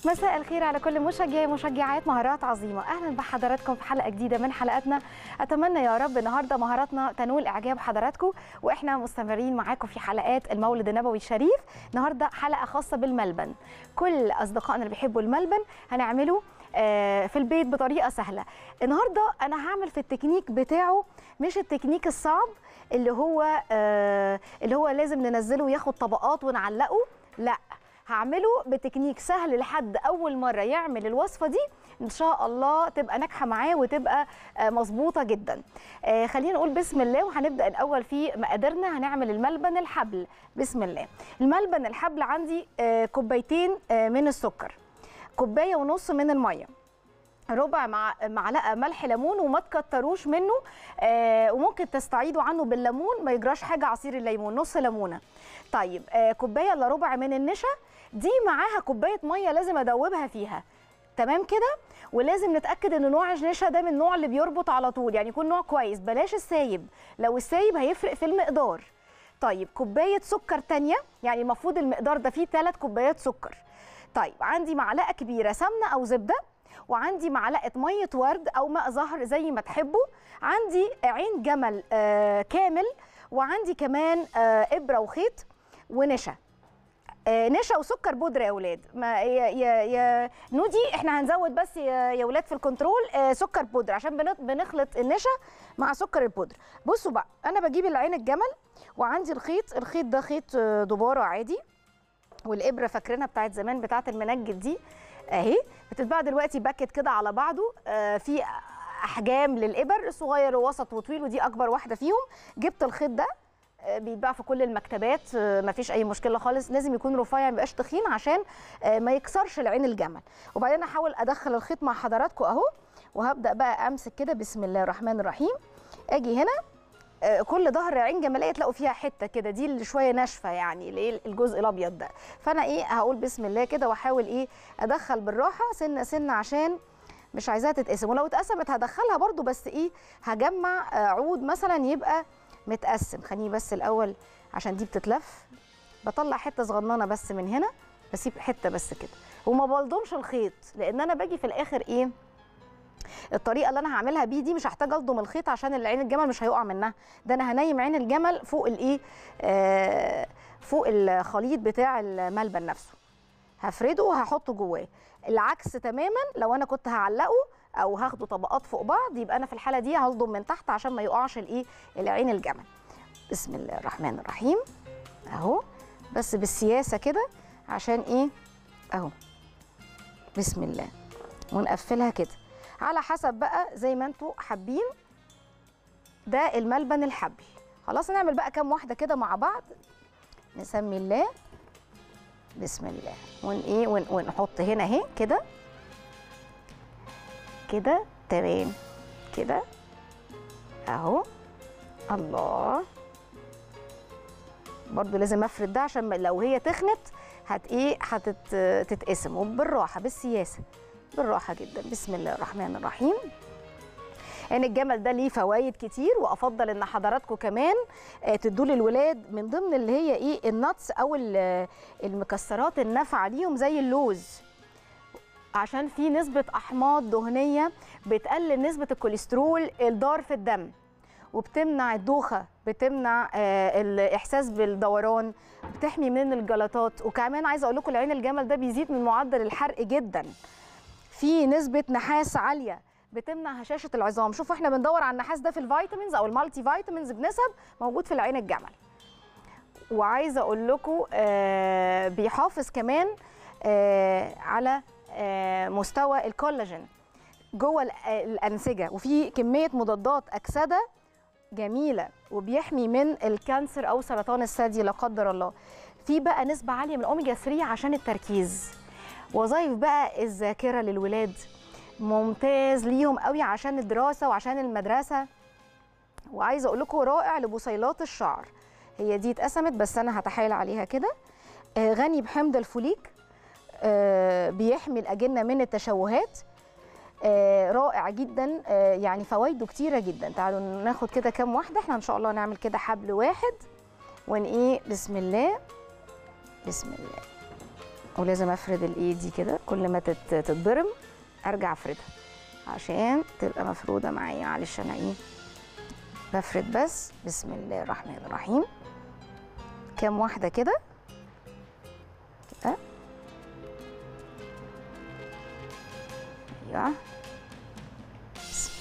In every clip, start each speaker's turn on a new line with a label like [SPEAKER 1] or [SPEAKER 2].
[SPEAKER 1] مساء الخير على كل مشجعي مشجعات مهارات عظيمه اهلا بحضراتكم في حلقه جديده من حلقاتنا اتمنى يا رب النهارده مهاراتنا تنول اعجاب حضراتكم واحنا مستمرين معاكم في حلقات المولد النبوي الشريف النهارده حلقه خاصه بالملبن كل اصدقائنا اللي بيحبوا الملبن هنعمله آه، في البيت بطريقه سهله النهارده انا هعمل في التكنيك بتاعه مش التكنيك الصعب اللي هو آه، اللي هو لازم ننزله وياخد طبقات ونعلقه لا هعمله بتكنيك سهل لحد اول مره يعمل الوصفه دي ان شاء الله تبقى ناجحه معاه وتبقى آه، مظبوطه جدا آه، خلينا نقول بسم الله وهنبدا الاول في مقاديرنا هنعمل الملبن الحبل بسم الله الملبن الحبل عندي آه، كوبايتين آه، من السكر كوبايه ونص من الميه ربع مع معلقه ملح ليمون وما تكتروش منه آه وممكن تستعيدوا عنه بالليمون ما يجراش حاجه عصير الليمون نص ليمونه طيب آه كوبايه الا ربع من النشا دي معاها كوبايه ميه لازم ادوبها فيها تمام كده ولازم نتاكد ان نوع النشا ده من النوع اللي بيربط على طول يعني يكون نوع كويس بلاش السايب لو السايب هيفرق في المقدار طيب كوبايه سكر تانية يعني المفروض المقدار ده فيه 3 كوبايات سكر طيب عندي معلقه كبيره سمنه او زبده وعندي معلقه ميه ورد او ماء زهر زي ما تحبوا عندي عين جمل آه كامل وعندي كمان آه ابره وخيط ونشا آه نشا وسكر بودره يا اولاد ما يا يا, يا نودي احنا هنزود بس يا, يا اولاد في الكنترول آه سكر بودره عشان بنط- بنخلط النشا مع سكر البودره بصوا بقى انا بجيب العين الجمل وعندي الخيط الخيط ده خيط آه، دباره عادي والابره فاكرينها بتاعت زمان بتاعت المنجد دي اهي بتتباع دلوقتي باكت كده على بعضه آه، في احجام للابر صغير ووسط وطويل ودي اكبر واحده فيهم جبت الخيط ده آه، بيتباع في كل المكتبات آه، مفيش اي مشكله خالص لازم يكون رفيع ما يبقاش تخين عشان آه، ما يكسرش العين الجمل وبعدين احاول ادخل الخيط مع حضراتكم اهو وهبدا بقى امسك كده بسم الله الرحمن الرحيم اجي هنا آه، كل ظهر عين جماليه تلاقوا فيها حته كده دي اللي شويه ناشفه يعني اللي هي الجزء الابيض ده فانا ايه هقول بسم الله كده واحاول ايه ادخل بالراحه سنه سنه عشان مش عايزاها تتقسم ولو اتقسمت هدخلها برضو بس ايه هجمع آه، عود مثلا يبقى متقسم خليني بس الاول عشان دي بتتلف بطلع حته صغننه بس من هنا بسيب حته بس كده وما بلضمش الخيط لان انا باجي في الاخر ايه الطريقه اللي انا هعملها بيه دي مش هحتاج الضم الخيط عشان العين الجمل مش هيقع منها ده انا هنيم عين الجمل فوق الايه آه فوق الخليط بتاع الملبن نفسه هفرده وهحطه جواه العكس تماما لو انا كنت هعلقه او هاخده طبقات فوق بعض يبقى انا في الحاله دي هلضم من تحت عشان ما يقعش الايه العين الجمل بسم الله الرحمن الرحيم اهو بس بالسياسه كده عشان ايه اهو بسم الله ونقفلها كده على حسب بقى زي ما انتوا حابين ده الملبن الحبل خلاص نعمل بقى كام واحده كده مع بعض نسمي الله بسم الله ون ايه ون ونحط هنا اهي كده كده تمام كده اهو الله برضو لازم افرد ده عشان ما- لو هي تخنت هت ايه هتتقسم وبالراحه بالسياسه بالراحه جدا بسم الله الرحمن الرحيم يعني الجمل ده ليه فوائد كتير وافضل ان حضراتكم كمان آه، تدوا للولاد من ضمن اللي هي ايه النتس او ال- المكسرات النافعه ليهم زي اللوز عشان في نسبه احماض دهنيه بتقلل نسبه الكوليسترول الضار في الدم وبتمنع الدوخه بتمنع آه، الاحساس بالدوران بتحمي من الجلطات وكمان عايزه اقول لكم العين الجمل ده بيزيد من معدل الحرق جدا في نسبه نحاس عاليه بتمنع هشاشه العظام شوفوا احنا بندور على النحاس ده في الفيتامينز او المالتي فيتامينز بنسب موجود في العين الجمل وعايزه اقول لكم آه بيحافظ كمان آه على آه مستوى الكولاجين جوه ال- الانسجه وفي كميه مضادات اكسده جميله وبيحمي من الكانسر او سرطان الثدي لا قدر الله في بقى نسبه عاليه من الاوميجا 3 عشان التركيز وظائف بقى الذاكره للولاد ممتاز ليهم قوي عشان الدراسه وعشان المدرسه وعايزه اقول لكم رائع لبصيلات الشعر هي دي اتقسمت بس انا هتحايل عليها كده آه، غني بحمض الفوليك آه، بيحمي الاجنه من التشوهات آه، رائع جدا آه، يعني فوائده كتيره جدا تعالوا ناخد كده كام واحده احنا ان شاء الله نعمل كده حبل واحد ون ايه بسم الله بسم الله ولازم افرد الايد دي كده كل ما تت- تتضرم ارجع افردها عشان تبقى مفروده معايا معلش انا ايه بفرد بس بسم الله الرحمن الرحيم كام واحده كده كده ايوه بسم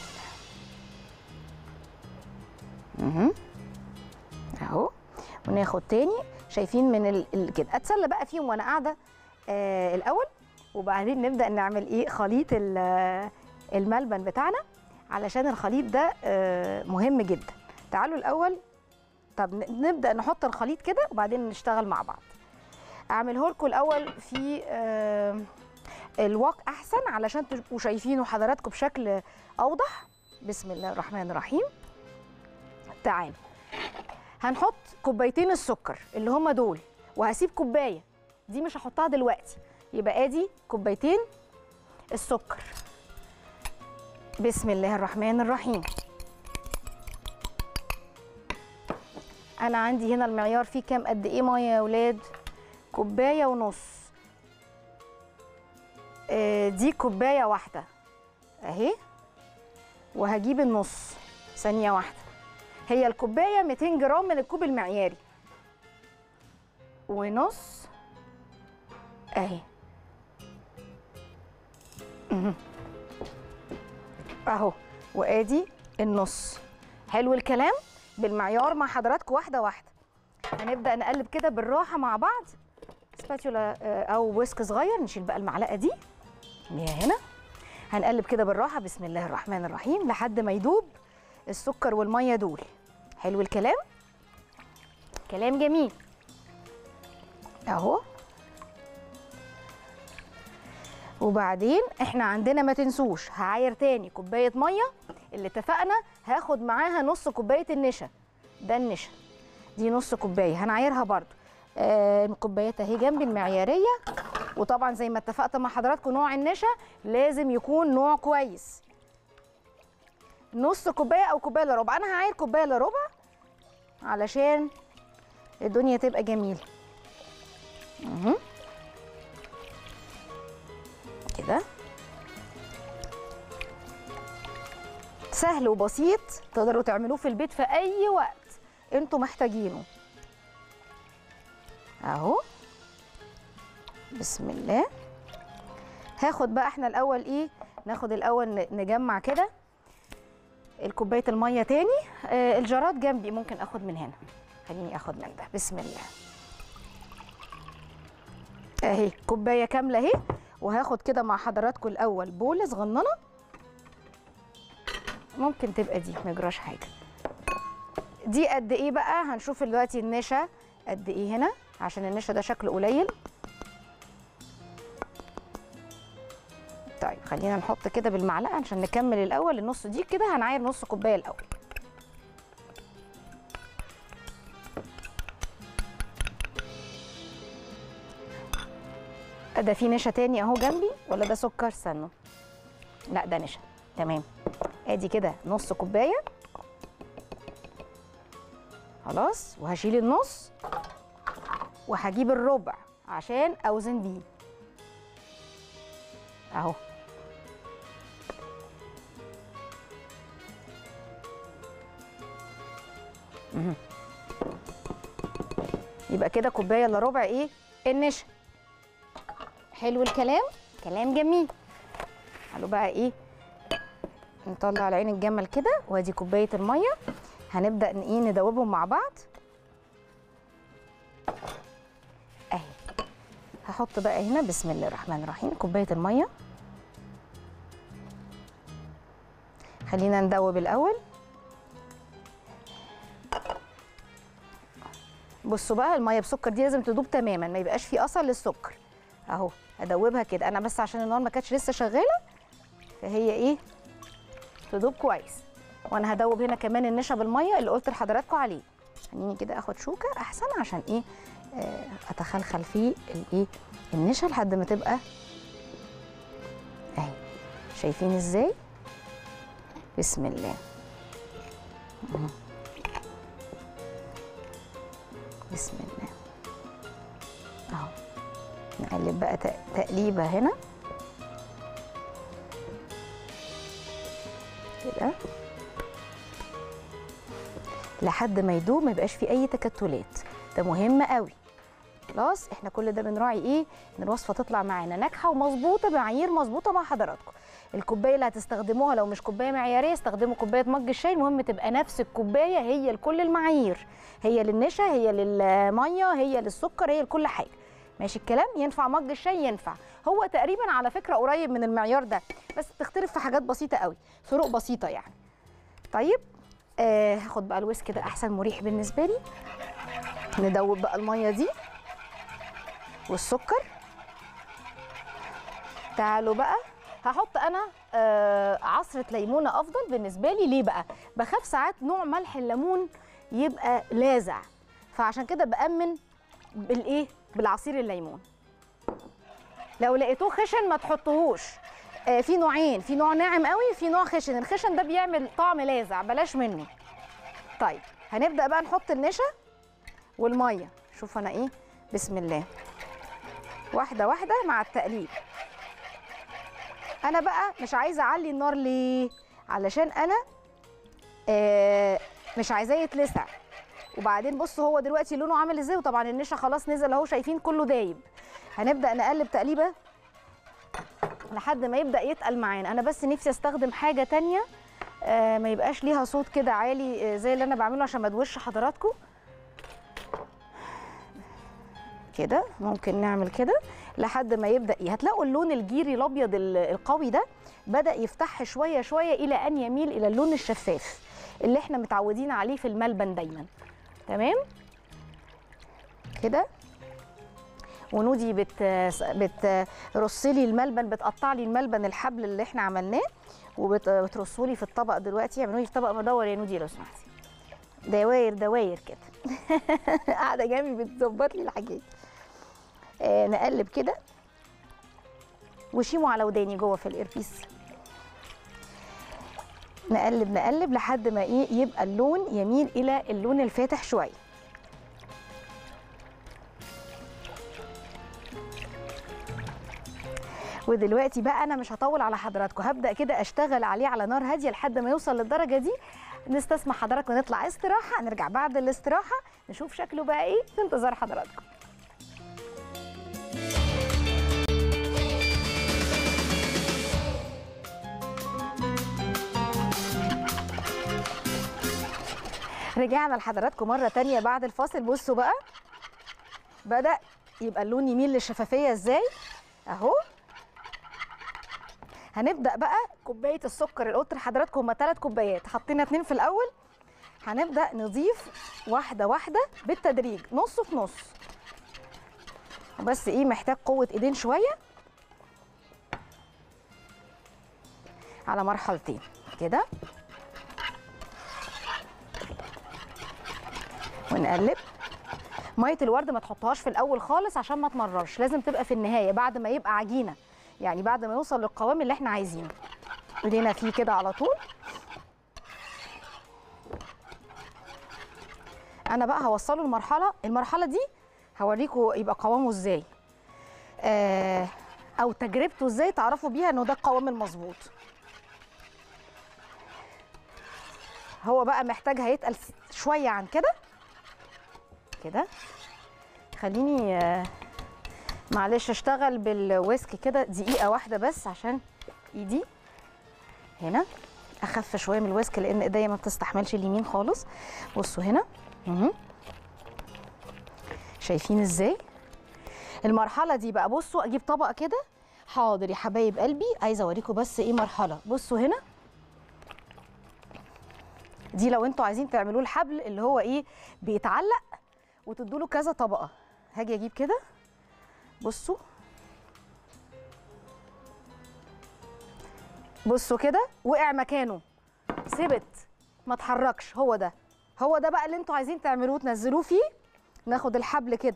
[SPEAKER 1] الله اها اهو وناخد تاني شايفين من ال... ال... كده اتسلى بقى فيهم وانا قاعده آه الاول وبعدين نبدا نعمل ايه خليط ال- آه، الملبن بتاعنا علشان الخليط ده آه مهم جدا تعالوا الاول طب ن- نبدا نحط الخليط كده وبعدين نشتغل مع بعض اعمله لكم الاول في آه الواق احسن علشان تبقوا شايفينه حضراتكم بشكل اوضح بسم الله الرحمن الرحيم تعالوا هنحط كوبايتين السكر اللي هما دول وهسيب كوبايه دي مش هحطها دلوقتي يبقى ادي كوبايتين السكر بسم الله الرحمن الرحيم انا عندي هنا المعيار فيه كام قد ايه ميه يا ولاد كوبايه ونص آه، دي كوبايه واحده اهي وهجيب النص ثانيه واحده هي الكوبايه 200 جرام من الكوب المعياري ونص اهي مهم. اهو وادي النص حلو الكلام بالمعيار مع حضراتكم واحده واحده هنبدا نقلب كده بالراحه مع بعض سباتولا آه، او ويسك صغير نشيل بقى المعلقه دي اللي هي هنا هنقلب كده بالراحه بسم الله الرحمن الرحيم لحد ما يدوب السكر والميه دول حلو الكلام كلام جميل اهو وبعدين احنا عندنا ما تنسوش هعاير تاني كوبايه ميه اللي اتفقنا هاخد معاها نص كوبايه النشا ده النشا دي نص كوبايه هنعايرها برضو آه الكوبايات اهي جنبي المعياريه وطبعا زي ما اتفقت مع حضراتكم نوع النشا لازم يكون نوع كويس نص كوبايه او كوبايه الا ربع انا هعاير كوبايه الا ربع علشان الدنيا تبقى جميله اهو كده سهل وبسيط تقدروا تعملوه في البيت في اي وقت انتوا محتاجينه اهو بسم الله هاخد بقى احنا الاول ايه ناخد الاول ن- نجمع كده الكوبايه الميه تاني آه الجراد جنبي ممكن اخد من هنا خليني اخد من ده بسم الله اهي كوبايه كامله اهي وهاخد كده مع حضراتكم الاول بوله صغننه ممكن تبقى دي ما يجراش حاجه دي قد ايه بقى هنشوف دلوقتي النشا قد ايه هنا عشان النشا ده شكله قليل طيب خلينا نحط كده بالمعلقه عشان نكمل الاول النص دي كده هنعاير نص كوبايه الاول ده في نشا تاني اهو جنبي ولا ده سكر استنوا لا ده نشا تمام ادي كده نص كوبايه خلاص وهشيل النص وهجيب الربع عشان اوزن بيه اهو مهم. يبقى كده كوبايه الا ربع ايه النشا حلو الكلام كلام جميل قالوا بقى ايه نطلع العين الجمل كده وادي كوبايه الميه هنبدا ن- ايه ندوبهم مع بعض اهي هحط بقى هنا بسم الله الرحمن الرحيم كوبايه الميه خلينا ندوب الاول بصوا بقى الميه بسكر دي لازم تدوب تماما ما يبقاش في اثر للسكر اهو ادوبها كده انا بس عشان النار ما كانتش لسه شغاله فهي ايه تدوب كويس وانا هدوب هنا كمان النشا بالميه اللي قلت لحضراتكم عليه خليني كده اخد شوكه احسن عشان ايه آه، اتخلخل فيه الايه النشا لحد ما تبقى اهي شايفين ازاي بسم الله أهو. بسم الله اهو نقلب بقى تق- تقليبه هنا كده لحد ما يدوب ما يبقاش فيه اي تكتلات ده مهم قوي خلاص احنا كل ده بنراعي ايه ان الوصفه تطلع معانا ناجحه ومظبوطه بمعايير مظبوطه مع حضراتكم الكوبايه اللي هتستخدموها لو مش كوبايه معياريه استخدموا كوبايه مج الشاي المهم تبقى نفس الكوبايه هي لكل المعايير هي للنشا هي للميه هي للسكر هي لكل حاجه ماشي الكلام ينفع مج الشاي ينفع هو تقريبا على فكره قريب من المعيار ده بس بتختلف في حاجات بسيطه قوي فروق بسيطه يعني طيب آه هاخد بقى الويسك ده احسن مريح بالنسبه لي ندوب بقى الميه دي والسكر تعالوا بقى هحط انا آه عصره ليمونه افضل بالنسبه لي ليه بقى بخاف ساعات نوع ملح الليمون يبقى لاذع فعشان كده بامن بالايه بالعصير الليمون لو لقيتوه خشن ما تحطوهوش آه في نوعين في نوع ناعم قوي في نوع خشن الخشن ده بيعمل طعم لاذع بلاش منه طيب هنبدا بقى نحط النشا والميه شوف انا ايه بسم الله واحده واحده مع التقليب انا بقى مش عايزه اعلي النار ليه علشان انا آه مش عايزاه يتلسع وبعدين بصوا هو دلوقتي لونه عامل ازاي وطبعا النشا خلاص نزل اهو شايفين كله دايب هنبدا نقلب تقليبه لحد ما يبدا يتقل معانا انا بس نفسي استخدم حاجه تانية آه ما يبقاش ليها صوت كده عالي آه زي اللي انا بعمله عشان ما ادوش حضراتكم كده ممكن نعمل كده لحد ما يبدا ي- هتلاقوا اللون الجيري الابيض ال- القوي ده بدا يفتح شويه شويه الى ان يميل الى اللون الشفاف اللي احنا متعودين عليه في الملبن دايما تمام كده ونودي بت بترص لي الملبن بتقطع لي الملبن الحبل اللي احنا عملناه وبترصوا لي في الطبق دلوقتي اعملوا لي في طبق مدور يا نودي لو سمحتي دواير دواير كده قاعده جنبي بتظبط لي الحاجات آه نقلب كده وشيموا على وداني جوه في الايربيس نقلب نقلب لحد ما ايه يبقى اللون يميل الى اللون الفاتح شويه ودلوقتي بقى انا مش هطول على حضراتكم هبدا كده اشتغل عليه على نار هاديه لحد ما يوصل للدرجه دي نستسمح حضراتكم نطلع استراحه نرجع بعد الاستراحه نشوف شكله بقى ايه في انتظار حضراتكم رجعنا لحضراتكم مرة تانية بعد الفاصل بصوا بقى بدأ يبقى اللون يميل للشفافية ازاي اهو هنبدأ بقى كوباية السكر اللي قلت لحضراتكم هما ثلاث كوبايات حطينا اتنين في الأول هنبدأ نضيف واحدة واحدة بالتدريج نص في نص وبس ايه محتاج قوة ايدين شوية على مرحلتين كده ونقلب ميه الورد ما تحطهاش في الاول خالص عشان ما تمررش لازم تبقى في النهايه بعد ما يبقى عجينه يعني بعد ما يوصل للقوام اللي احنا عايزينه ايدينا فيه كده على طول انا بقى هوصله المرحله المرحله دي هوريكم يبقى قوامه ازاي آه او تجربته ازاي تعرفوا بيها انه ده القوام المظبوط هو بقى محتاج هيتقل شويه عن كده كده خليني آه، معلش اشتغل بالويسك كده دقيقه واحده بس عشان ايدي هنا اخف شويه من الويسك لان ايديا ما بتستحملش اليمين خالص بصوا هنا مهم. شايفين ازاي المرحله دي بقى بصوا اجيب طبق كده حاضر يا حبايب قلبي عايزه اوريكم بس ايه مرحله بصوا هنا دي لو انتوا عايزين تعملوه الحبل اللي هو ايه بيتعلق وتدوا له كذا طبقه هاجي اجيب كده بصوا بصوا كده وقع مكانه ثبت ما اتحركش هو ده هو ده بقى اللي انتوا عايزين تعملوه تنزلوه فيه ناخد الحبل كده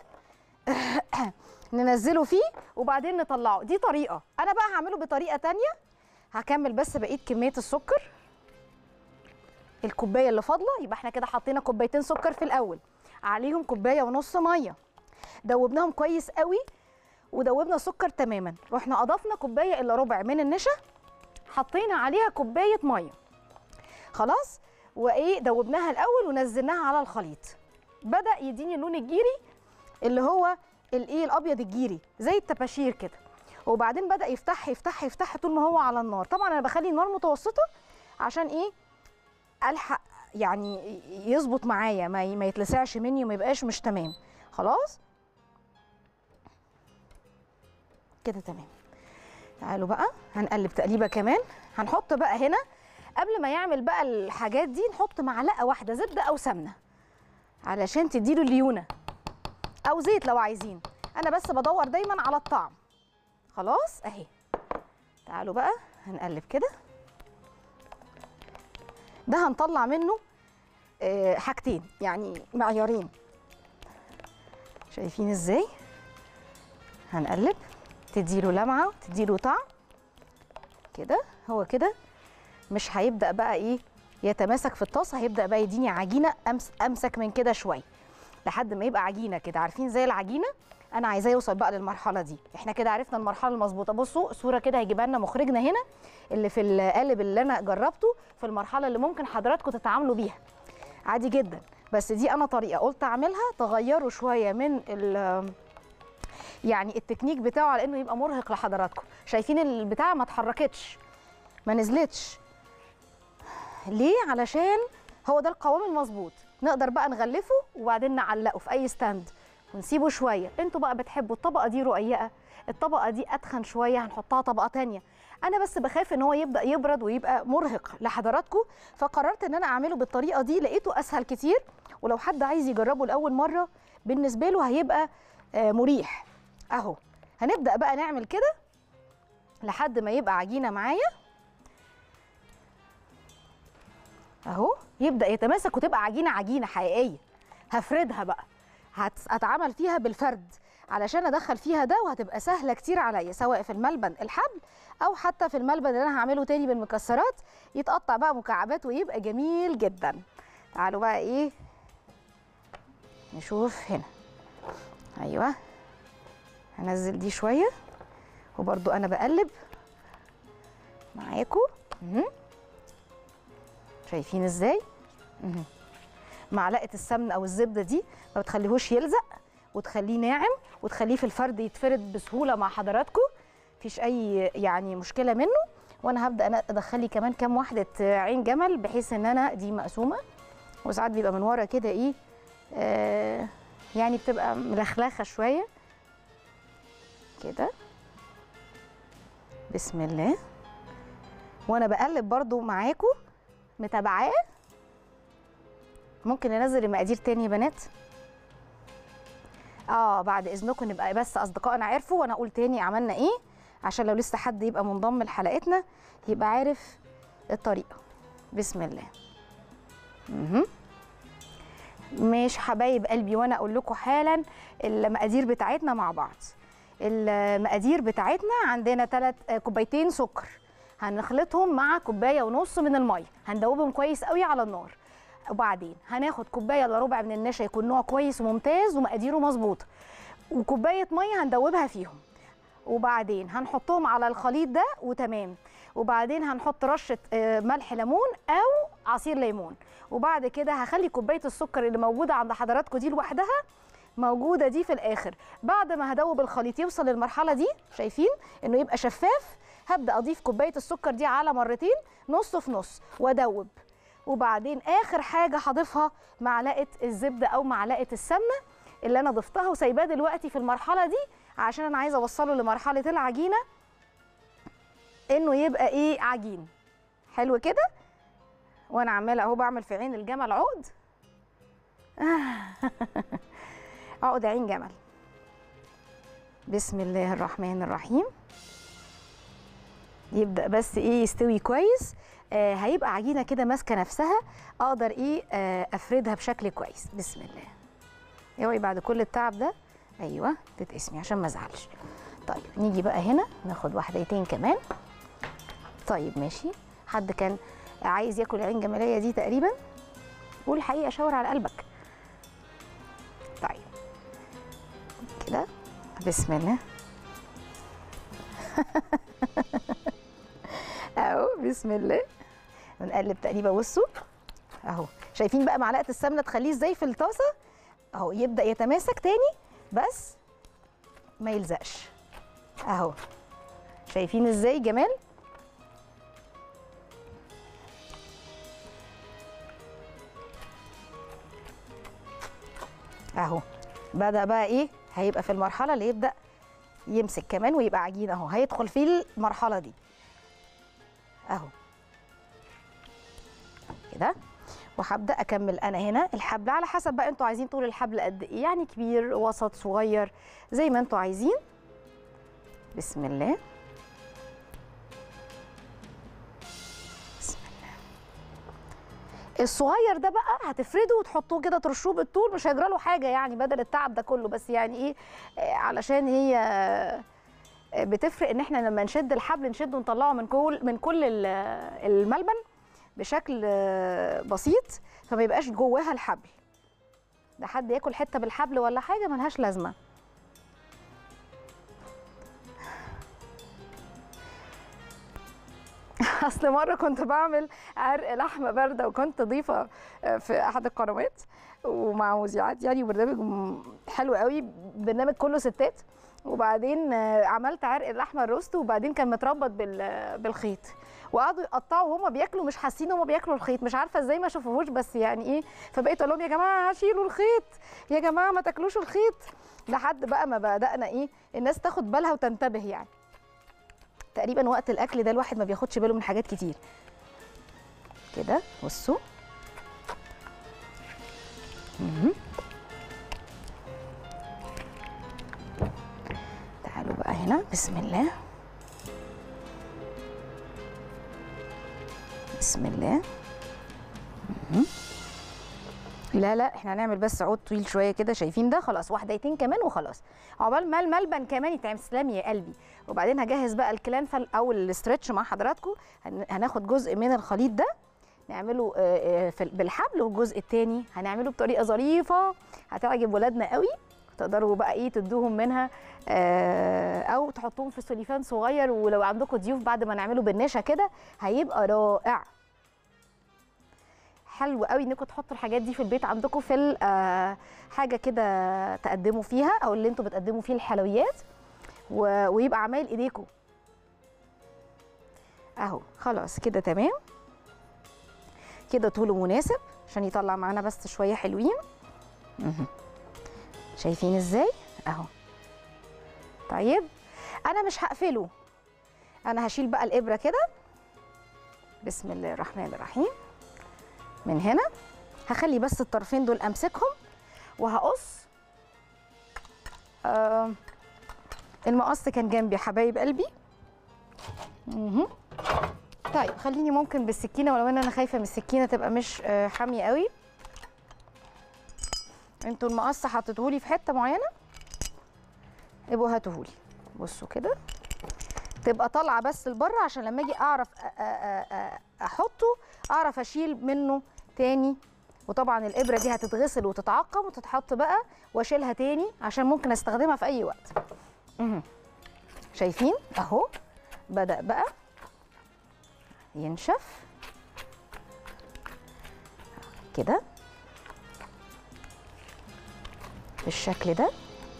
[SPEAKER 1] ننزله فيه وبعدين نطلعه دي طريقه انا بقى هعمله بطريقه تانية هكمل بس بقيه كميه السكر الكوبايه اللي فاضله يبقى احنا كده حطينا كوبايتين سكر في الاول عليهم كوبايه ونص ميه دوبناهم كويس قوي ودوبنا السكر تماما رحنا اضفنا كوبايه الا ربع من النشا حطينا عليها كوبايه ميه خلاص وايه دوبناها الاول ونزلناها على الخليط بدا يديني اللون الجيري اللي هو الايه الابيض الجيري زي الطباشير كده وبعدين بدا يفتح يفتح يفتح طول ما هو على النار طبعا انا بخلي النار متوسطه عشان ايه الحق يعني يظبط معايا ما ي- ما يتلسعش مني وما يبقاش مش تمام خلاص كده تمام تعالوا بقى هنقلب تقليبه كمان هنحط بقى هنا قبل ما يعمل بقى الحاجات دي نحط معلقه واحده زبده او سمنه علشان تديله الليونه او زيت لو عايزين انا بس بدور دايما على الطعم خلاص اهي تعالوا بقى هنقلب كده ده هنطلع منه آه، حاجتين يعني معيارين شايفين ازاي هنقلب تديله لمعه تديله طعم كده هو كده مش هيبدا بقى ايه يتماسك في الطاسه هيبدا بقى يديني عجينه أمس امسك من كده شويه لحد ما يبقى عجينه كده عارفين زي العجينه انا عايزاه يوصل بقى للمرحله دي احنا كده عرفنا المرحله المظبوطه بصوا صوره كده هيجيبها لنا مخرجنا هنا اللي في القالب اللي انا جربته في المرحله اللي ممكن حضراتكم تتعاملوا بيها عادي جدا بس دي انا طريقه قلت اعملها تغيروا شويه من ال يعني التكنيك بتاعه على انه يبقى مرهق لحضراتكم شايفين البتاع ما اتحركتش ما نزلتش ليه علشان هو ده القوام المظبوط نقدر بقى نغلفه وبعدين نعلقه في اي ستاند ونسيبه شويه انتوا بقى بتحبوا الطبقه دي رقيقه الطبقه دي اتخن شويه هنحطها طبقه تانية انا بس بخاف ان هو يبدا يبرد ويبقى مرهق لحضراتكم فقررت ان انا اعمله بالطريقه دي لقيته اسهل كتير ولو حد عايز يجربه لاول مره بالنسبه له هيبقى آه، مريح اهو هنبدا بقى نعمل كده لحد ما يبقى عجينه معايا اهو يبدا يتماسك وتبقى عجينه عجينه حقيقيه هفردها بقى هت- هتعمل فيها بالفرد علشان ادخل فيها ده وهتبقى سهله كتير عليا سواء في الملبن الحبل او حتى في الملبن اللي انا هعمله تاني بالمكسرات يتقطع بقى مكعبات ويبقى جميل جدا تعالوا بقى ايه نشوف هنا ايوه هنزل دي شويه وبرضو انا بقلب معاكم مهم. شايفين ازاي مهم. معلقه السمن او الزبده دي ما بتخليهوش يلزق وتخليه ناعم وتخليه في الفرد يتفرد بسهوله مع حضراتكم مفيش اي يعني مشكله منه وانا هبدا انا ادخلي كمان كام واحده عين جمل بحيث ان انا دي مقسومه وساعات بيبقى من ورا كده ايه آه يعني بتبقى ملخلخه شويه كده بسم الله وانا بقلب برضو معاكم متابعاه ممكن ننزل المقادير تاني يا بنات اه بعد اذنكم نبقى بس اصدقائنا عرفوا وانا اقول تاني عملنا ايه عشان لو لسه حد يبقى منضم لحلقتنا يبقى عارف الطريقه بسم الله مهم. مش حبايب قلبي وانا اقول لكم حالا المقادير بتاعتنا مع بعض المقادير بتاعتنا عندنا ثلاث كوبايتين سكر هنخلطهم مع كوبايه ونص من الميه هندوبهم كويس قوي على النار وبعدين هناخد كوبايه الا ربع من النشا يكون نوع كويس وممتاز ومقاديره مظبوطه وكوبايه ميه هندوبها فيهم وبعدين هنحطهم على الخليط ده وتمام وبعدين هنحط رشه آه، ملح ليمون او عصير ليمون وبعد كده هخلي كوبايه السكر اللي موجوده عند حضراتكم دي لوحدها موجوده دي في الاخر بعد ما هدوب الخليط يوصل للمرحله دي شايفين انه يبقى شفاف هبدا اضيف كوبايه السكر دي على مرتين نص في نص وادوب وبعدين اخر حاجه هضيفها معلقه الزبده او معلقه السمنه اللي انا ضفتها وسايباه دلوقتي في المرحله دي عشان انا عايزه اوصله لمرحله العجينه انه يبقى ايه عجين حلو كده وانا عماله اهو بعمل في عين الجمل عقد عقد عين جمل بسم الله الرحمن الرحيم يبدا بس ايه يستوي كويس آه هيبقى عجينه كده ماسكه نفسها اقدر ايه آه افردها بشكل كويس بسم الله اوعي بعد كل التعب ده ايوه تتقسمي عشان ما ازعلش طيب نيجي بقى هنا ناخد واحدتين كمان طيب ماشي حد كان عايز ياكل العين جماليه دي تقريبا قول الحقيقه شاور على قلبك طيب كده بسم الله اهو بسم الله ونقلب تقريبا بصوا اهو شايفين بقى معلقه السمنه تخليه ازاي في الطاسه اهو يبدا يتماسك تاني بس ما يلزقش اهو شايفين ازاي جمال اهو بدا بقى ايه هيبقى في المرحله اللي يبدا يمسك كمان ويبقى عجين اهو هيدخل في المرحله دي اهو كده وهبدا اكمل انا هنا الحبل على حسب بقى انتوا عايزين طول الحبل قد ايه يعني كبير وسط صغير زي ما انتوا عايزين بسم الله بسم الله الصغير ده بقى هتفرده وتحطوه كده ترشوه بالطول مش هيجرى له حاجه يعني بدل التعب ده كله بس يعني ايه آه، علشان هي آه، بتفرق ان احنا لما نشد الحبل نشده ونطلعه من كل من كل ال- الملبن بشكل آه، بسيط فما يبقاش جواها الحبل ده حد ياكل حته بالحبل ولا حاجه ملهاش لازمه اصل مره كنت بعمل عرق لحمه بارده وكنت ضيفه في احد القنوات ومع مذيعات يعني برنامج م- حلو قوي برنامج كله ستات وبعدين آه، عملت عرق اللحمه الروست وبعدين كان متربط بال- بالخيط وقعدوا يقطعوا وهم بياكلوا مش حاسين هم بياكلوا الخيط مش عارفه ازاي ما شافوهوش بس يعني ايه فبقيت اقول لهم يا جماعه شيلوا الخيط يا جماعه ما تاكلوش الخيط لحد بقى ما بدانا ايه الناس تاخد بالها وتنتبه يعني تقريبا وقت الاكل ده الواحد ما بياخدش باله من حاجات كتير كده بصوا مهم. تعالوا بقى هنا بسم الله بسم الله مهم. لا لا احنا هنعمل بس عود طويل شويه كده شايفين ده خلاص واحدتين كمان وخلاص عقبال ما الملبن كمان يتعمل تسلم يا قلبي وبعدين هجهز بقى الكلان فل او الاسترتش مع حضراتكم هن- هناخد جزء من الخليط ده نعمله آه، آه، في- بالحبل والجزء التاني هنعمله بطريقه ظريفه هتعجب ولادنا قوي تقدروا بقى ايه تدوهم منها آه، او تحطوهم في سوليفان صغير ولو عندكم ضيوف بعد ما نعمله بالنشا كده هيبقى رائع حلو قوي انكم تحطوا الحاجات دي في البيت عندكم في ال- آه، حاجه كده تقدموا فيها او اللي انتوا بتقدموا فيه الحلويات و- ويبقى عمايل ايديكم اهو خلاص كده تمام كده طوله مناسب عشان يطلع معانا بس شويه حلوين مهم. شايفين ازاي اهو طيب انا مش هقفله انا هشيل بقى الابره كده بسم الله الرحمن الرحيم من هنا هخلي بس الطرفين دول امسكهم وهقص آه المقص كان جنبي يا حبايب قلبي مهم. طيب خليني ممكن بالسكينه ولو ان انا خايفه من السكينه تبقى مش آه، حاميه قوي انتوا المقص حطيتهولي في حته معينه ابقوا هاتوهولي بصوا كده تبقى طالعه بس لبره عشان لما اجي اعرف أ- أ- أ- أ- احطه اعرف اشيل منه تاني وطبعا الابره دي هتتغسل وتتعقم وتتحط بقى واشيلها تاني عشان ممكن استخدمها في اي وقت مهم. شايفين اهو بدا بقى ينشف كده بالشكل ده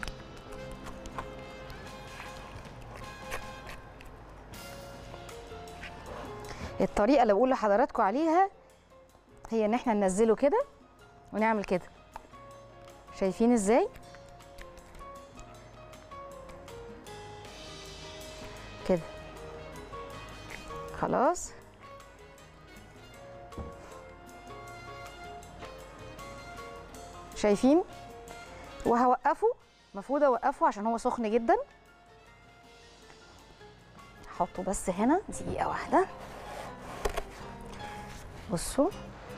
[SPEAKER 1] الطريقه اللي بقول لحضراتكم عليها هي ان احنا ننزله كده ونعمل كده شايفين ازاي كده خلاص شايفين وهوقفه المفروض اوقفه عشان هو سخن جدا احطه بس هنا دقيقه واحده بصوا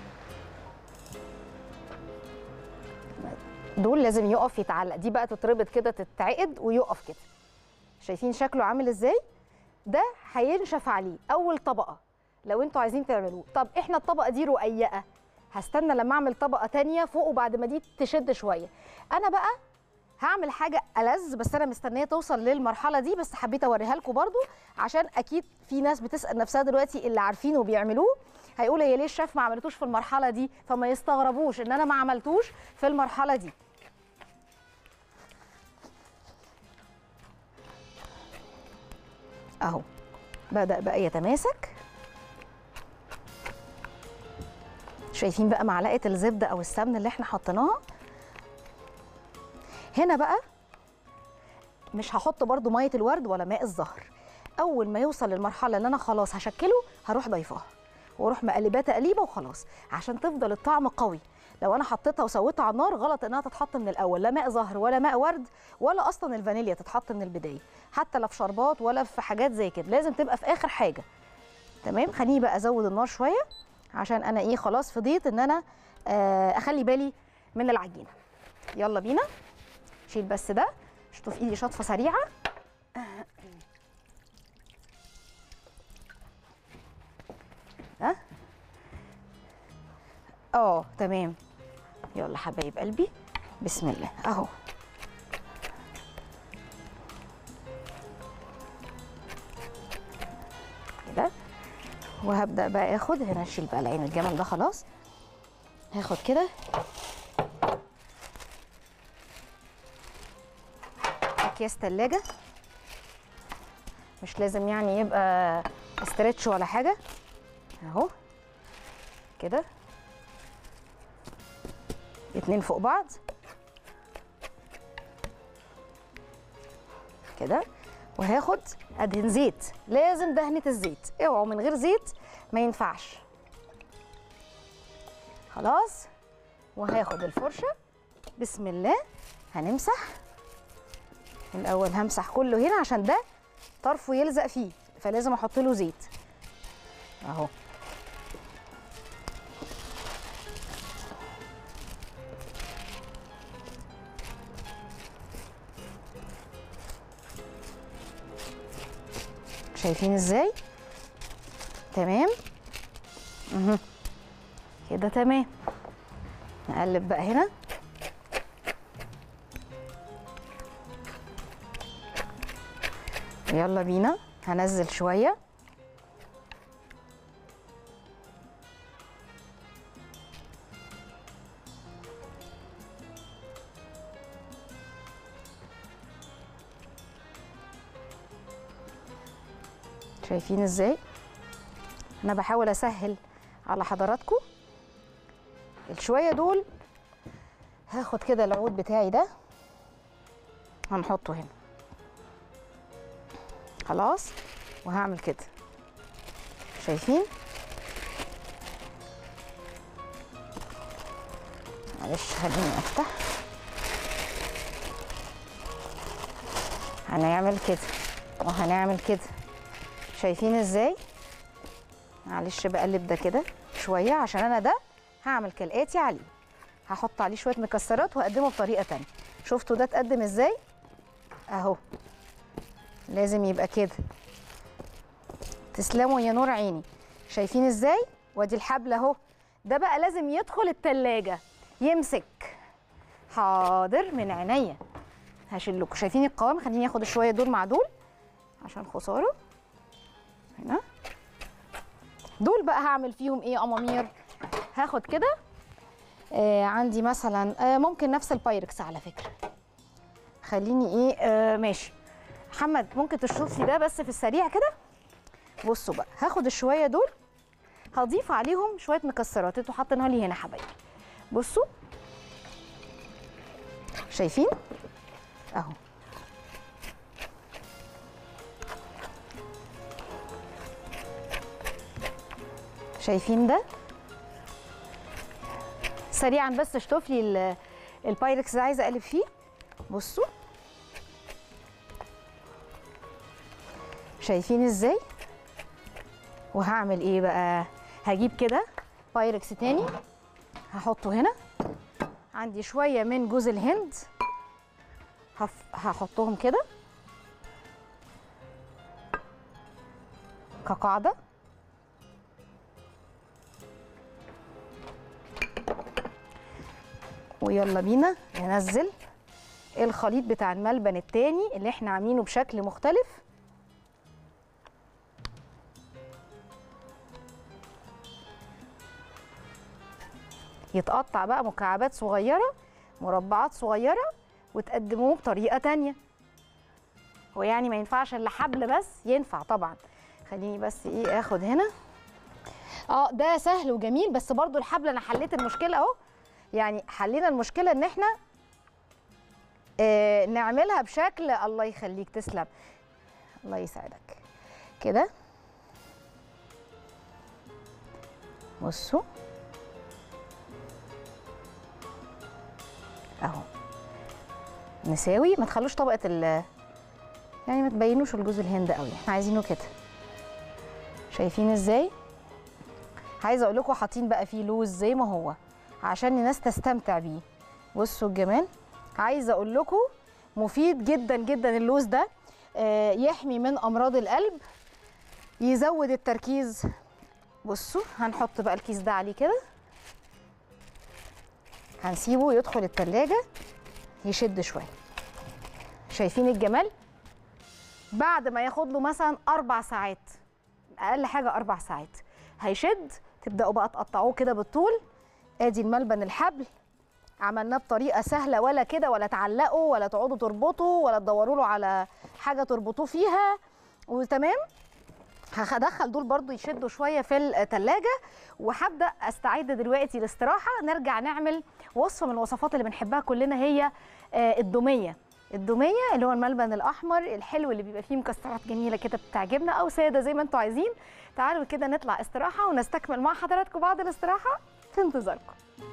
[SPEAKER 1] دول لازم يقف يتعلق دي بقى تتربط كده تتعقد ويقف كده شايفين شكله عامل ازاي ده هينشف عليه اول طبقه لو انتوا عايزين تعملوه طب احنا الطبقه دي رقيقه هستنى لما اعمل طبقه تانية فوق وبعد ما دي تشد شويه انا بقى هعمل حاجه ألذ بس انا مستنيه توصل للمرحله دي بس حبيت اوريها لكم برضو عشان اكيد في ناس بتسال نفسها دلوقتي اللي عارفينه وبيعملوه هيقول هي ليه الشيف ما عملتوش في المرحله دي فما يستغربوش ان انا ما عملتوش في المرحله دي اهو بدا بقى يتماسك شايفين بقى معلقه الزبده او السمن اللي احنا حطيناها هنا بقى مش هحط برضو ميه الورد ولا ماء الزهر اول ما يوصل للمرحله اللي انا خلاص هشكله هروح ضيفاها واروح مقلباه تقليبه وخلاص عشان تفضل الطعم قوي لو انا حطيتها وسويتها على النار غلط انها تتحط من الاول لا ماء زهر ولا ماء ورد ولا اصلا الفانيليا تتحط من البدايه حتى لا في شربات ولا في حاجات زي كده لازم تبقى في اخر حاجه تمام خليني بقى ازود النار شويه عشان انا ايه خلاص فضيت ان انا آه اخلي بالي من العجينه يلا بينا شيل بس ده شطف ايدي شطفه سريعه ها اه تمام يلا حبايب قلبي بسم الله اهو كده وهبدا بقى اخد هنا اشيل بقى العين الجمل ده خلاص هاخد كده اكياس تلاجة مش لازم يعني يبقى استرتش ولا حاجه اهو كده اتنين فوق بعض كده وهاخد ادهن زيت لازم دهنه الزيت اوعوا من غير زيت ما ينفعش خلاص وهاخد الفرشه بسم الله هنمسح الاول همسح كله هنا عشان ده طرفه يلزق فيه فلازم احط له زيت اهو شايفين ازاي تمام اها كده تمام نقلب بقى هنا يلا بينا هنزل شويه شايفين ازاي انا بحاول اسهل على حضراتكم الشويه دول هاخد كده العود بتاعي ده هنحطه هنا خلاص وهعمل كده شايفين معلش خليني افتح هنعمل كده وهنعمل كده شايفين ازاي معلش بقلب ده كده شويه عشان انا ده هعمل كالاتي عليه هحط عليه شويه مكسرات وهقدمه بطريقه تانية شفتوا ده اتقدم ازاي اهو لازم يبقى كده تسلموا يا نور عيني شايفين ازاي وادي الحبل اهو ده بقى لازم يدخل التلاجة يمسك حاضر من عينيا هشيل لكم شايفين القوام خليني اخد شويه دول مع دول عشان خساره هنا دول بقى هعمل فيهم ايه امامير هاخد كده آه عندي مثلا آه ممكن نفس البايركس على فكره خليني ايه آه ماشي محمد ممكن تشوف لي ده بس في السريع كده بصوا بقى هاخد الشويه دول هضيف عليهم شويه مكسرات انتوا حاطينها لي هنا حبايبي بصوا شايفين اهو شايفين ده سريعا بس اشطف لي ال- البايركس ده عايزه اقلب فيه بصوا شايفين ازاي وهعمل ايه بقى هجيب كده بايركس تاني هحطه هنا عندي شويه من جوز الهند هف- هحطهم كده كقاعده ويلا بينا ننزل الخليط بتاع الملبن التاني اللي احنا عاملينه بشكل مختلف يتقطع بقى مكعبات صغيرة مربعات صغيرة وتقدموه بطريقة تانية ويعني ما ينفعش الا حبل بس ينفع طبعا خليني بس ايه اخد هنا اه ده سهل وجميل بس برضو الحبل انا حليت المشكلة اهو يعني حلينا المشكلة ان احنا آه نعملها بشكل الله يخليك تسلم الله يسعدك كده بصوا اهو نساوي ما تخلوش طبقه ال يعني ما تبينوش الجوز الهند قوي احنا عايزينه كده شايفين ازاي عايزه اقول لكم حاطين بقى فيه لوز زي ما هو عشان الناس تستمتع بيه بصوا الجمال عايزه اقول لكم مفيد جدا جدا اللوز ده آه، يحمي من امراض القلب يزود التركيز بصوا هنحط بقى الكيس ده عليه كده هنسيبه يدخل التلاجة يشد شوية شايفين الجمال بعد ما ياخد له مثلا أربع ساعات أقل حاجة أربع ساعات هيشد تبدأوا بقى تقطعوه كده بالطول ادي الملبن الحبل عملناه بطريقة سهلة ولا كده ولا تعلقوا ولا تقعدوا تربطوا ولا تدوروا له على حاجة تربطوه فيها وتمام هدخل دول برضو يشدوا شويه في التلاجة وهبدا استعد دلوقتي الاستراحه نرجع نعمل وصفه من الوصفات اللي بنحبها كلنا هي آه، الدوميه الدوميه اللي هو الملبن الاحمر الحلو اللي بيبقى فيه مكسرات جميله كده بتعجبنا او ساده زي ما انتم عايزين تعالوا كده نطلع استراحه ونستكمل مع حضراتكم بعد الاستراحه في انتظاركم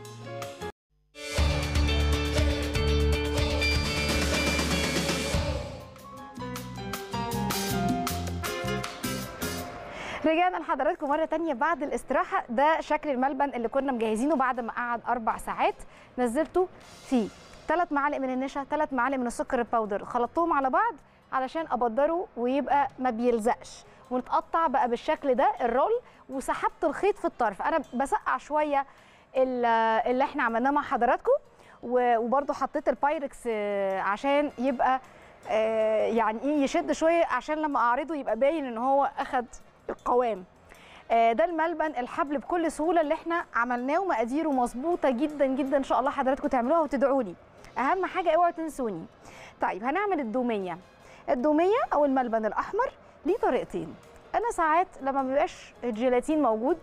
[SPEAKER 1] رجعنا لحضراتكم مرة تانية بعد الاستراحة ده شكل الملبن اللي كنا مجهزينه بعد ما قعد أربع ساعات نزلته فيه ثلاث معالق من النشا ثلاث معالق من السكر الباودر خلطتهم على بعض علشان أبدره ويبقى ما بيلزقش ونتقطع بقى بالشكل ده الرول وسحبت الخيط في الطرف أنا بسقع شوية ال- اللي احنا عملناه مع حضراتكم و- وبرضو حطيت البايركس آه، عشان يبقى آه، يعني ايه يشد شويه عشان لما اعرضه يبقى باين ان هو اخد القوام آه، ده الملبن الحبل بكل سهوله اللي احنا عملناه ومقاديره مظبوطه جدا جدا ان شاء الله حضراتكم تعملوها وتدعوا لي اهم حاجه اوعوا تنسوني طيب هنعمل الدوميه الدوميه او الملبن الاحمر ليه طريقتين انا ساعات لما بيبقاش الجيلاتين موجود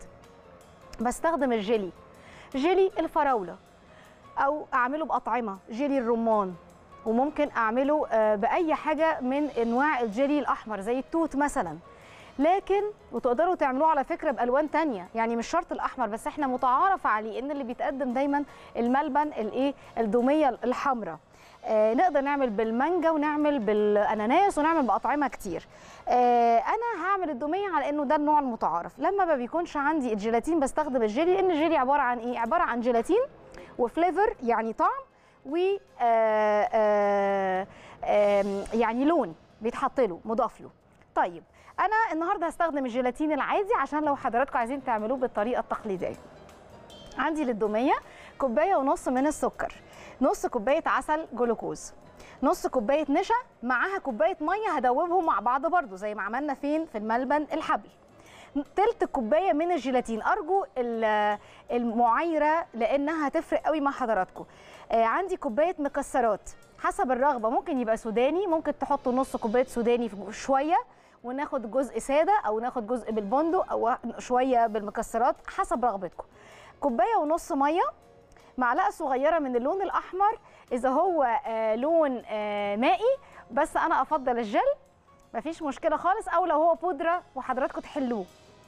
[SPEAKER 1] بستخدم الجيلي جيلي الفراوله او اعمله باطعمه جيلي الرمان وممكن اعمله آه، باي حاجه من انواع الجيلي الاحمر زي التوت مثلا لكن وتقدروا تعملوه على فكره بالوان تانية يعني مش شرط الاحمر بس احنا متعارف عليه ان اللي بيتقدم دايما الملبن الايه الدوميه الحمراء آه نقدر نعمل بالمانجا ونعمل بالاناناس ونعمل باطعمه كتير آه انا هعمل الدوميه على انه ده النوع المتعارف لما ما بيكونش عندي الجيلاتين بستخدم الجيلي لان الجيلي عباره عن ايه عباره عن جيلاتين وفليفر يعني طعم و آه، آه، آم، يعني لون بيتحط له مضاف له طيب انا النهارده هستخدم الجيلاتين العادي عشان لو حضراتكم عايزين تعملوه بالطريقه التقليديه عندي للدوميه كوبايه ونص من السكر نص كوبايه عسل جلوكوز نص كوبايه نشا معاها كوبايه ميه هدوبهم مع بعض برضو زي ما عملنا فين في الملبن الحبل تلت كوبايه من الجيلاتين ارجو ال- المعايره لانها هتفرق قوي مع حضراتكم آه عندي كوبايه مكسرات حسب الرغبه ممكن يبقى سوداني ممكن تحطوا نص كوبايه سوداني في- شويه وناخد جزء ساده او ناخد جزء بالبندق او شويه بالمكسرات حسب رغبتكم كوبايه ونص ميه معلقه صغيره من اللون الاحمر اذا هو آه لون آه مائي بس انا افضل الجل مفيش مشكله خالص او لو هو بودره وحضراتكم تحلوه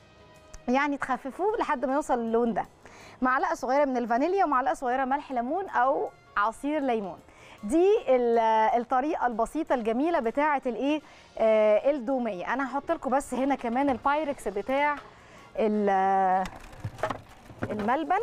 [SPEAKER 1] يعني تخففوه لحد ما يوصل اللون ده معلقه صغيره من الفانيليا ومعلقه صغيره ملح ليمون او عصير ليمون دي ال- الطريقه البسيطه الجميله بتاعه الايه آه الدوميه انا هحط لكم بس هنا كمان البايركس بتاع ال- الملبن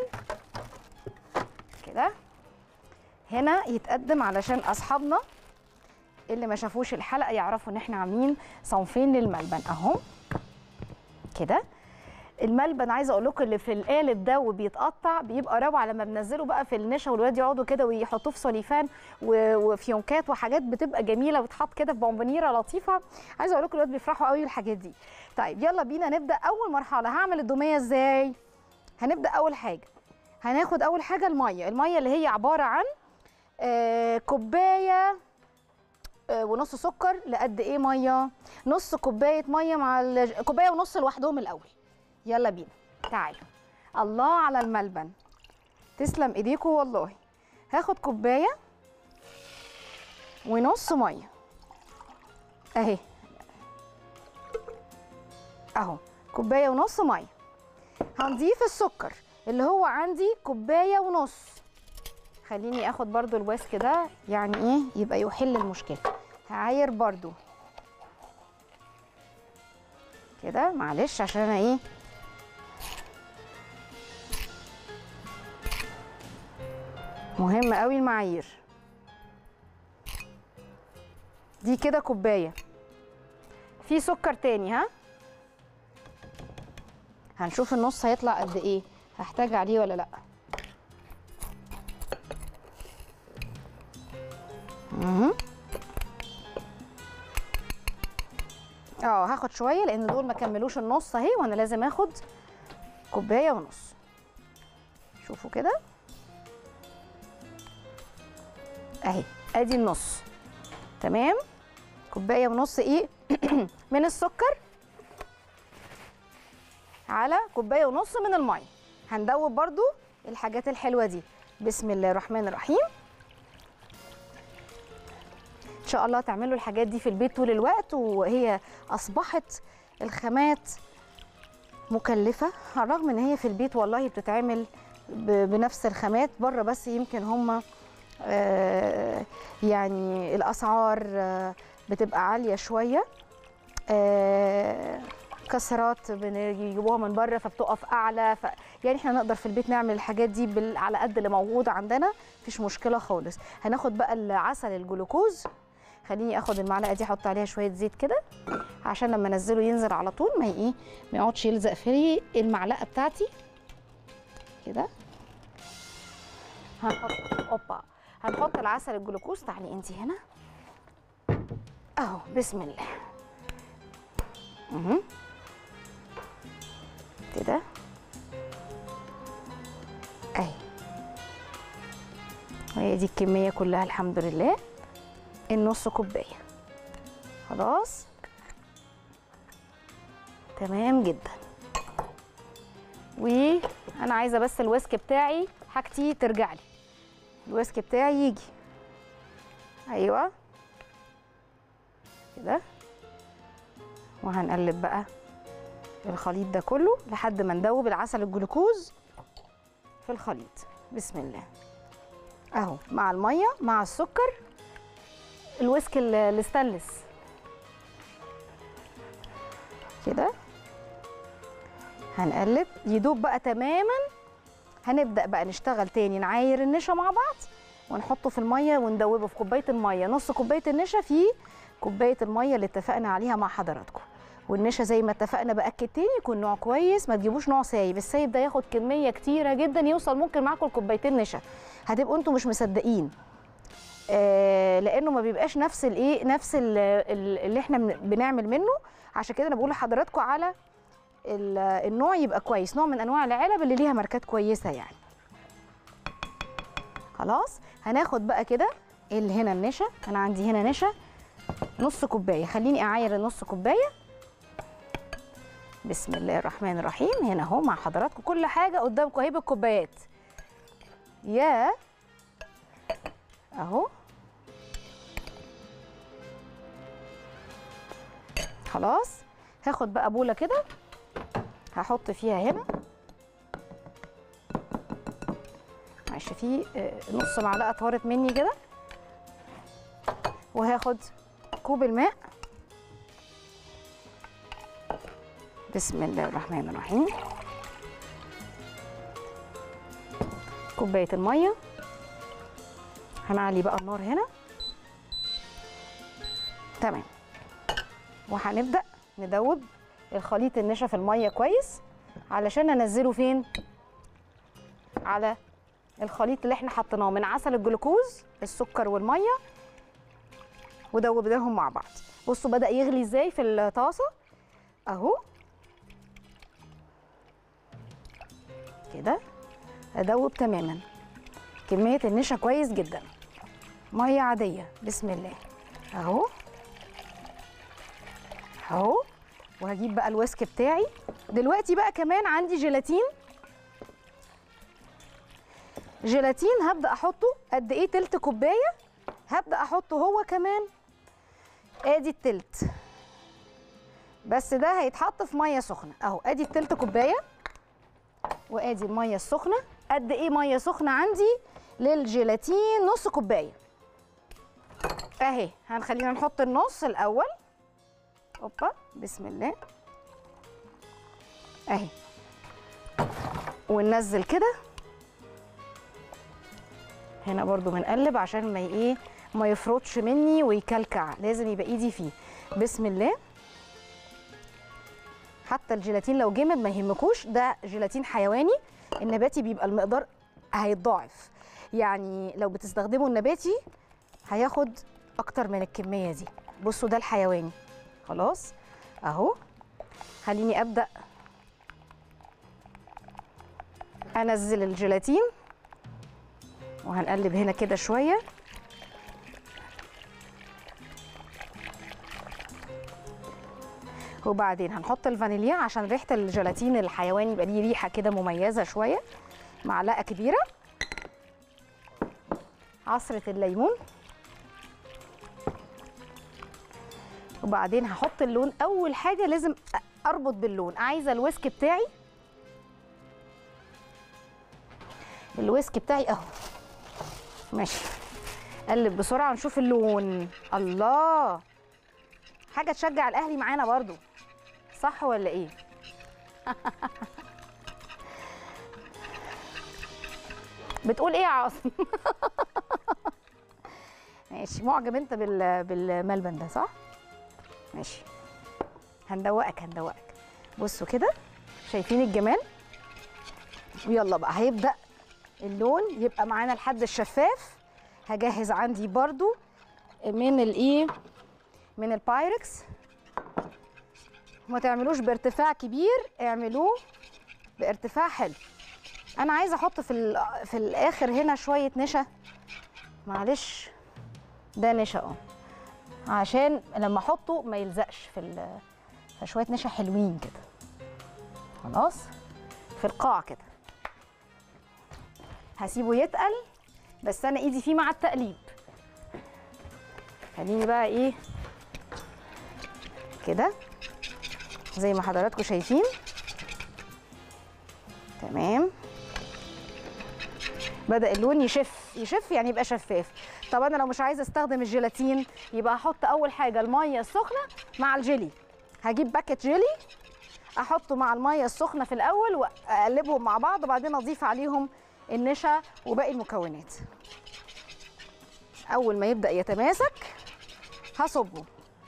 [SPEAKER 1] كده هنا يتقدم علشان اصحابنا اللي ما شافوش الحلقه يعرفوا ان احنا عاملين صنفين للملبن اهو كده الملبن عايزه اقول لكم اللي في القالب ده وبيتقطع بيبقى روعه لما بنزله بقى في النشا والولاد يقعدوا كده ويحطوه في سوليفان و- وفيونكات وحاجات بتبقى جميله وتحط كده في بونبونيره لطيفه عايزه اقول لكم الولاد بيفرحوا قوي بالحاجات دي طيب يلا بينا نبدا اول مرحله هعمل الدوميه ازاي هنبدا اول حاجه هناخد اول حاجه الميه الميه اللي هي عباره عن آه، كوبايه آه، ونص سكر لقد ايه ميه نص كوبايه ميه مع ال- كوبايه ونص لوحدهم الاول يلا بينا تعالوا الله على الملبن تسلم ايديكم والله هاخد كوبايه ونص ميه اهي اهو كوبايه ونص ميه هنضيف السكر اللي هو عندي كوبايه ونص خليني اخد برضو الويسك ده يعني ايه يبقى يحل المشكله هعاير برضو كده معلش عشان انا ايه مهم قوي المعايير دي كده كوبايه في سكر تاني ها هنشوف النص هيطلع قد ايه هحتاج عليه ولا لا مهم. اه هاخد شويه لان دول ما كملوش النص اهي وانا لازم اخد كوبايه ونص شوفوا كده اهي ادي النص تمام كوبايه ونص ايه من السكر على كوبايه ونص من الميه هندوب برضو الحاجات الحلوه دي بسم الله الرحمن الرحيم ان شاء الله تعملوا الحاجات دي في البيت طول الوقت وهي اصبحت الخامات مكلفه على الرغم ان هي في البيت والله بتتعمل ب- بنفس الخامات بره بس يمكن هم يعني الاسعار آه، بتبقى عاليه شويه آه، كسرات بنجيبوها من بره فبتقف اعلى ف... يعني احنا نقدر في البيت نعمل الحاجات دي بال... على قد اللي موجود عندنا مفيش مشكله خالص هناخد بقى العسل الجلوكوز خليني اخد المعلقه دي احط عليها شويه زيت كده عشان لما انزله ينزل على طول ما ي- ايه ما يقعدش يلزق في المعلقه بتاعتي كده هنحط اوبا هنحط العسل الجلوكوز تعالي انت هنا اهو بسم الله اهو كده اهي وهي دي الكميه كلها الحمد لله النص كوبايه خلاص تمام جدا وانا عايزه بس الويسك بتاعي حاجتي ترجع لي الويسك بتاعي يجي ايوه كده وهنقلب بقى الخليط ده كله لحد ما ندوب العسل الجلوكوز في الخليط بسم الله اهو مع الميه مع السكر الويسك ال- الستانلس كده هنقلب يدوب بقى تماما هنبدا بقى نشتغل تاني نعاير النشا مع بعض ونحطه في الميه وندوبه في كوبايه الميه نص كوبايه النشا في كوبايه الميه اللي اتفقنا عليها مع حضراتكم والنشا زي ما اتفقنا باكد تاني يكون نوع كويس ما تجيبوش نوع سايب السايب ده ياخد كميه كتيره جدا يوصل ممكن معاكم لكوبايتين نشا هتبقوا انتوا مش مصدقين آه لانه ما بيبقاش نفس الايه نفس ال- ال- اللي احنا بن- بنعمل منه عشان كده انا بقول لحضراتكم على ال- النوع يبقى كويس نوع من انواع العلب اللي ليها ماركات كويسه يعني خلاص هناخد بقى كده اللي هنا النشا انا عندي هنا نشا نص كوبايه خليني اعاير النص كوبايه بسم الله الرحمن الرحيم هنا اهو مع حضراتكم كل حاجه قدامكم اهي بالكوبايات يا اهو خلاص هاخد بقى بوله كده هحط فيها هنا معلش في آه، نص معلقه طارت مني كده وهاخد كوب الماء بسم الله الرحمن الرحيم كوبايه الميه هنعلي بقى النار هنا تمام وهنبدا ندوب الخليط النشا في الميه كويس علشان انزله فين على الخليط اللي احنا حطيناه من عسل الجلوكوز السكر والميه ودوبناهم مع بعض بصوا بدا يغلي ازاي في الطاسه اهو كده ادوب تماما كميه النشا كويس جدا ميه عاديه بسم الله اهو اهو وهجيب بقى الويسك بتاعي دلوقتي بقى كمان عندي جيلاتين جيلاتين هبدا احطه قد ايه تلت كوبايه هبدا احطه هو كمان ادي التلت بس ده هيتحط في ميه سخنه اهو ادي التلت كوبايه وادي الميه السخنه قد ايه ميه سخنه عندي للجيلاتين نص كوبايه اهي هنخلينا نحط النص الاول اوبا بسم الله اهي وننزل كده هنا برضو بنقلب عشان ما ايه ما يفرطش مني ويكلكع لازم يبقى ايدي فيه بسم الله حتى الجيلاتين لو جمد ما يهمكوش ده جيلاتين حيواني النباتي بيبقى المقدار هيتضاعف يعني لو بتستخدموا النباتي هياخد اكتر من الكميه دي بصوا ده الحيواني خلاص اهو خليني ابدا انزل الجيلاتين وهنقلب هنا كده شويه وبعدين هنحط الفانيليا عشان ريحه الجيلاتين الحيواني يبقى ليه ريحه كده مميزه شويه معلقه كبيره عصره الليمون وبعدين هحط اللون اول حاجه لازم اربط باللون عايزه الويسك بتاعي الويسك بتاعي اهو ماشي قلب بسرعه ونشوف اللون الله حاجه تشجع الاهلي معانا برضو صح ولا ايه بتقول ايه يا عاصم ماشي معجب انت بال... بالملبن ده صح ماشي هندوقك هندوقك بصوا كده شايفين الجمال ويلا بقى هيبدا اللون يبقى معانا لحد الشفاف هجهز عندي برضو من الايه من البايركس ما تعملوش بارتفاع كبير اعملوه بارتفاع حلو انا عايزه احط في ال- في الاخر هنا شويه نشا معلش ده نشا اه عشان لما احطه ما يلزقش في ال- فشويه نشا حلوين كده خلاص في القاع كده هسيبه يتقل بس انا ايدي فيه مع التقليب خليني بقى ايه كده زي ما حضراتكم شايفين تمام بدا اللون يشف يشف يعني يبقى شفاف طب انا لو مش عايزه استخدم الجيلاتين يبقى احط اول حاجه الميه السخنه مع الجيلي هجيب باكت جيلي احطه مع الميه السخنه في الاول واقلبهم مع بعض وبعدين اضيف عليهم النشا وباقي المكونات اول ما يبدا يتماسك هصبه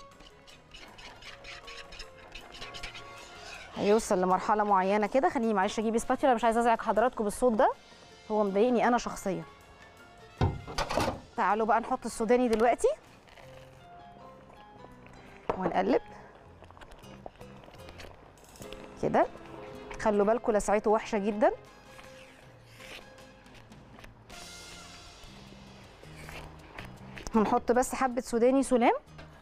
[SPEAKER 1] هيوصل لمرحله معينه كده خليني معلش اجيب سباتيولا مش عايزه ازعج حضراتكم بالصوت ده هو مضايقني انا شخصيا تعالوا بقى نحط السوداني دلوقتي ونقلب كده خلوا بالكم لسعته وحشه جدا هنحط بس حبه سوداني سلام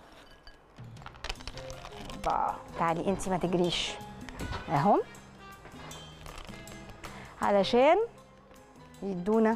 [SPEAKER 1] با تعالي انت ما تجريش اهم علشان يدونا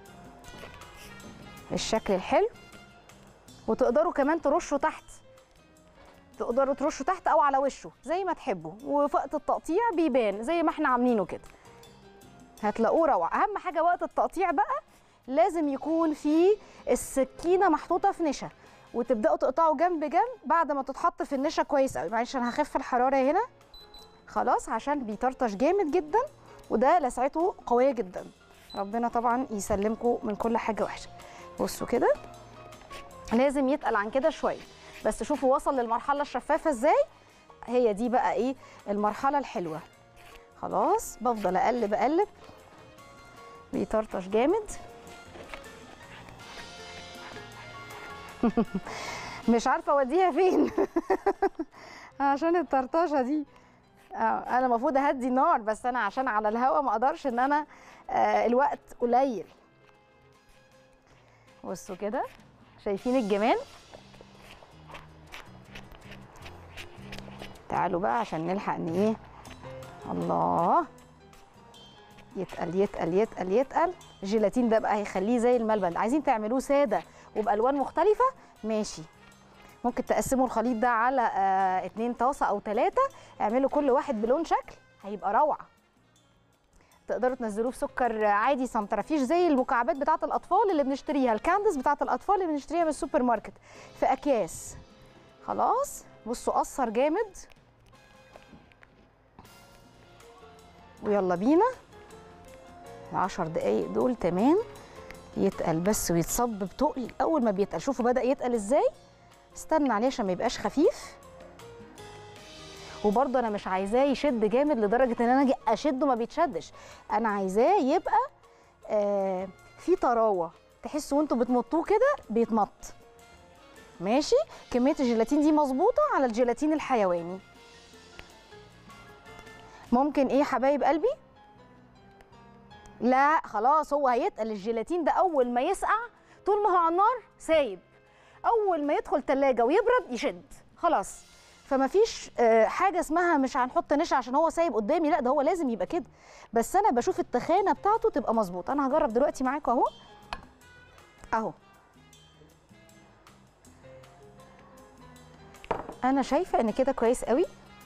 [SPEAKER 1] الشكل الحلو وتقدروا كمان ترشوا تحت تقدروا ترشوا تحت او على وشه زي ما تحبوا ووقت التقطيع بيبان زي ما احنا عاملينه كده هتلاقوه روعه اهم حاجه وقت التقطيع بقى لازم يكون في السكينه محطوطه في نشا وتبداوا تقطعوا جنب جنب بعد ما تتحط في النشا كويس قوي معلش انا هخف الحراره هنا خلاص عشان بيطرطش جامد جدا وده لسعته قويه جدا ربنا طبعا يسلمكم من كل حاجه وحشه بصوا كده لازم يتقل عن كده شويه بس شوفوا وصل للمرحله الشفافه ازاي هي دي بقى ايه المرحله الحلوه خلاص بفضل اقلب اقلب بيطرطش جامد مش عارفه اوديها فين عشان الطرطشه دي آه، انا المفروض اهدي النار بس انا عشان على الهوا ما اقدرش ان انا آه، الوقت قليل بصوا كده شايفين الجمال تعالوا بقى عشان نلحق ان ايه الله يتقل يتقل يتقل يتقل الجيلاتين ده بقى هيخليه زي الملبن عايزين تعملوه ساده وبالوان مختلفه ماشي ممكن تقسموا الخليط ده على آه اتنين طاسه او ثلاثه اعملوا كل واحد بلون شكل هيبقى روعه تقدروا تنزلوه في سكر عادي سنترفيش زي المكعبات بتاعه الاطفال اللي بنشتريها الكاندس بتاعه الاطفال اللي بنشتريها من السوبر ماركت في اكياس خلاص بصوا قصر جامد ويلا بينا العشر دقايق دول تمام يتقل بس ويتصب بتقل اول ما بيتقل شوفوا بدا يتقل ازاي استنى عليه عشان ما يبقاش خفيف وبرضه انا مش عايزاه يشد جامد لدرجه ان انا اجي اشده ما بيتشدش انا عايزاه يبقى آه في طراوه تحسوا وانتوا بتمطوه كده بيتمط ماشي كميه الجيلاتين دي مظبوطه على الجيلاتين الحيواني ممكن ايه حبايب قلبي لا خلاص هو هيتقل الجيلاتين ده اول ما يسقع طول ما هو على النار سايب اول ما يدخل تلاجة ويبرد يشد خلاص فما فيش آه، حاجه اسمها مش هنحط نشا عشان هو سايب قدامي لا ده هو لازم يبقى كده بس انا بشوف التخانه بتاعته تبقى مظبوطه انا هجرب دلوقتي معاكم اهو اهو انا شايفه ان كده كويس قوي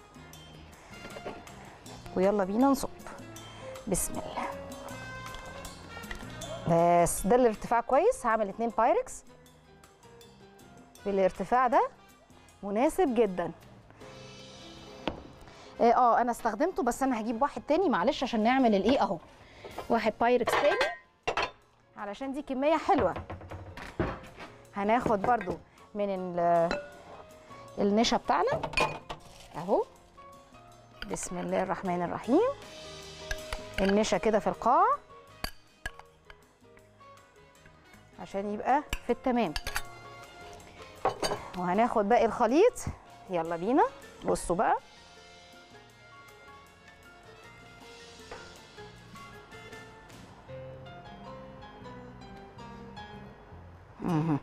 [SPEAKER 1] ويلا بينا نصب بسم الله بس ده الارتفاع كويس هعمل اتنين بايركس بالارتفاع ده مناسب جدا اه آه، انا استخدمته بس انا هجيب واحد تاني معلش عشان نعمل الايه اهو واحد بايركس تاني علشان دي كميه حلوه هناخد برضو من ال- النشا بتاعنا اهو بسم الله الرحمن الرحيم النشا كده في القاع عشان يبقى في التمام وهناخد باقي الخليط يلا بينا بصوا بقى مهم.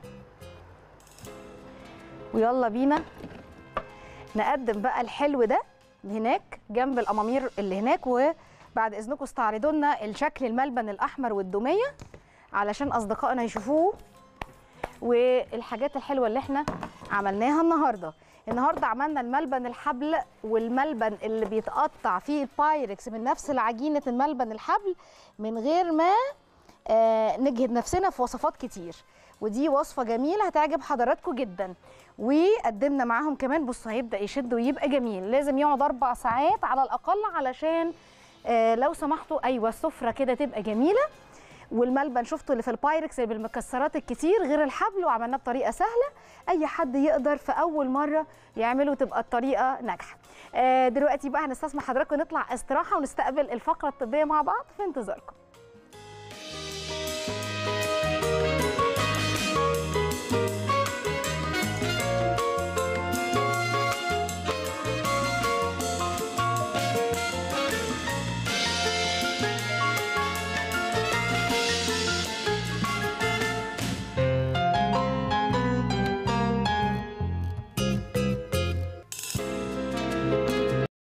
[SPEAKER 1] ويلا بينا نقدم بقى الحلو ده هناك جنب الامامير اللي هناك وبعد اذنكم استعرضوا لنا الشكل الملبن الاحمر والدوميه علشان اصدقائنا يشوفوه والحاجات الحلوه اللي احنا عملناها النهارده النهارده عملنا الملبن الحبل والملبن اللي بيتقطع فيه البايركس من نفس العجينه الملبن الحبل من غير ما آه، نجهد نفسنا في وصفات كتير ودي وصفه جميله هتعجب حضراتكم جدا وقدمنا معاهم كمان بصوا هيبدا يشد ويبقى جميل لازم يقعد اربع ساعات على الاقل علشان آه، لو سمحتوا ايوه السفره كده تبقى جميله والملبن شفتوا اللي في البايركس اللي بالمكسرات الكتير غير الحبل وعملناه بطريقه سهله اي حد يقدر في اول مره يعمله تبقى الطريقه ناجحه آه، دلوقتي بقى هنستسمح حضراتكم نطلع استراحه ونستقبل الفقره الطبيه مع بعض في انتظاركم